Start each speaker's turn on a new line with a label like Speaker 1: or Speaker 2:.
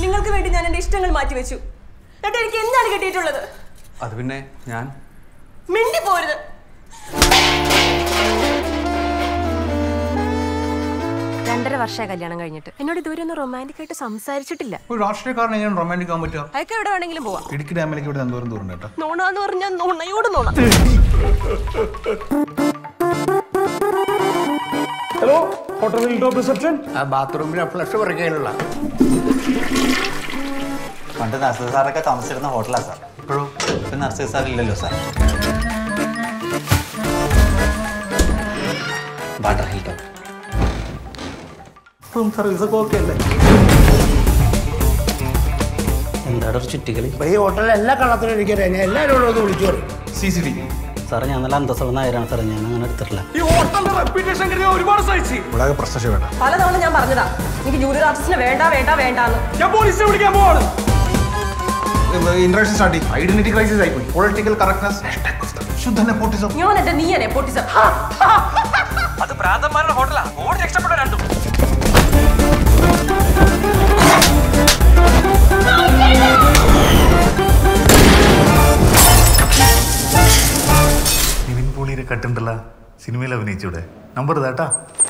Speaker 1: നിങ്ങൾക്ക് വേണ്ടി ഞാൻ എന്റെ ഇഷ്ടങ്ങൾ മാറ്റി വെച്ചു എന്നിട്ട് എനിക്ക് എന്താണ് കിട്ടിയിട്ടുള്ളത്
Speaker 2: അത് പിന്നെ ഞാൻ
Speaker 1: മിണ്ടി പോരുത് രണ്ടര വർഷമായി കല്യാണം കഴിഞ്ഞിട്ട് എന്നോട് ഇതുവരെ ഒന്ന് റൊമാൻറ്റിക് ആയിട്ട് സംസാരിച്ചിട്ടില്ല
Speaker 3: ഒരു രാഷ്ട്രീയക്കാരൻ എങ്ങനെ റൊമാൻറ്റിക് ആകാൻ പറ്റുക
Speaker 1: അതൊക്കെ എവിടെ വേണമെങ്കിലും പോവാം
Speaker 3: ഇടുക്കി ഡാമിലേക്ക് ഇവിടെ എന്തോരം ദൂരം കേട്ടോ
Speaker 1: നോണാന്ന് പറഞ്ഞാൽ നുണയോട് നോണ
Speaker 4: hello hotel hill top reception
Speaker 5: ആ ബാത്റൂമിലെ ഫ്ലഷ് പറിക്കാനുള്ള
Speaker 6: പണ്ട് നർസർ സാറൊക്കെ താമസിച്ചിരുന്ന ഹോട്ടലാണ് സാർ ഇപ്പോഴും ഇപ്പം നർസർ സാർ ഇല്ലല്ലോ sir water hill top
Speaker 3: room service ഒക്കെ ഓക്കെ അല്ലേ
Speaker 6: എന്താണ് ഒരു ചുറ്റിക്കളി
Speaker 5: ഈ ഹോട്ടലിൽ എല്ലാ കള്ളത്തിനും എനിക്കറിയാം ഞാൻ എല്ലാവരും ഒന്ന് വിളിച്ചു പറയും
Speaker 3: സി സി ടി
Speaker 6: സാറേ ഞാൻ നല്ല അന്തസ്സുള്ള നായരാണ് സാറേ ഞാൻ അങ്ങനെ എടുത്തിട്ടില്ല
Speaker 4: ഈ ഹോട്ടലിന്റെ റെപ്യൂട്ടേഷൻ കരുതി ഒരുപാട് സഹിച്ചു
Speaker 3: വളരെ പ്രശ്നം വേണ്ട
Speaker 1: പലതവണ ഞാൻ പറഞ്ഞതാ എനിക്ക് ജൂനിയർ ആർട്ടിസ്റ്റിനെ വേണ്ട വേണ്ട വേണ്ടാന്ന്
Speaker 4: ഞാൻ പോലീസിനെ വിളിക്കാൻ പോവാണ്
Speaker 3: ഇന്ററാക്ഷൻ സ്റ്റാർട്ട് ഐഡന്റിറ്റി ക്രൈസിസ് ആയിപ്പോയി പൊളിറ്റിക്കൽ കറക്റ്റ്നസ് ശുദ്ധ നെപ്പോട്ടിസം
Speaker 1: ഞാൻ എന്റെ നീയനെ പൊട്ടിച്ച
Speaker 4: അത് ഭ്രാന്തന്മാരുടെ ഹോട്ടലാ ഓടി രക്ഷപ്പെട്ട രണ്ടും
Speaker 7: നിവിൻ പോളിയുടെ കട്ടുണ്ടല്ല സിനിമയിൽ അഭിനയിച്ചൂടെ നമ്പർ ഇതാട്ടാ